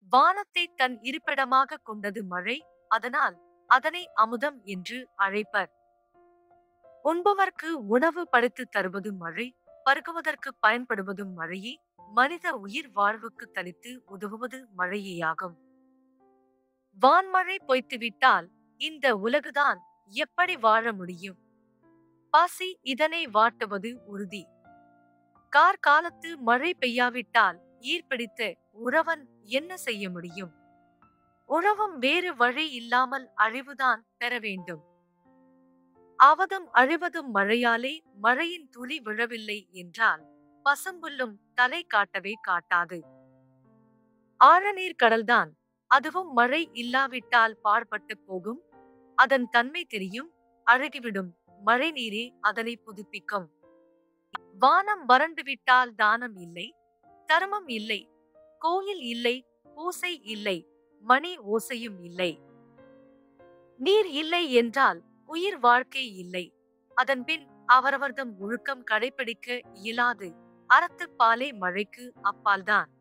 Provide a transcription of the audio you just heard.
வானத்தை தன் இருப்பிடமாக கொண்டது மழை அதனால் அதனை அமுதம் என்று அழைப்பர் உண்பவர்க்கு உணவு படைத்து தருவது மழை பருகுவதற்கு பயன்படுவதும் மழையே மனித உயிர் வாழ்வுக்கு தனித்து உதவுவது மழையேயாகும் வான்மழை பொய்த்துவிட்டால் இந்த உலகுதான் எப்படி வாழ முடியும் பாசி இதனை வாட்டுவது உறுதி கார்காலத்து மழை பெய்யாவிட்டால் ஈர்ப்பிடித்த உழவன் என்ன செய்ய முடியும் உழவும் வேறு வழி இல்லாமல் அழிவுதான் பெற வேண்டும் அவதும் அழிவதும் மழையாலே மழையின் துளி விழவில்லை என்றால் பசும்புல்லும் தலை காட்டவே காட்டாது ஆழநீர் கடல்தான் அதுவும் மழை இல்லாவிட்டால் பாழ்பட்டு போகும் அதன் தன்மை தெரியும் அழுகிவிடும் மழை நீரே அதனை புதுப்பிக்கும் வானம் வறண்டுவிட்டால் தானம் இல்லை தர்மம் இல்லை கோயில் இல்லை பூசை இல்லை மணி ஓசையும் இல்லை நீர் இல்லை என்றால் உயிர் வாழ்க்கை இல்லை அதன்பின் அவரவர்தம் ஒழுக்கம் கடைபிடிக்க இயலாது அறத்துப்பாலே மழைக்கு அப்பால்தான்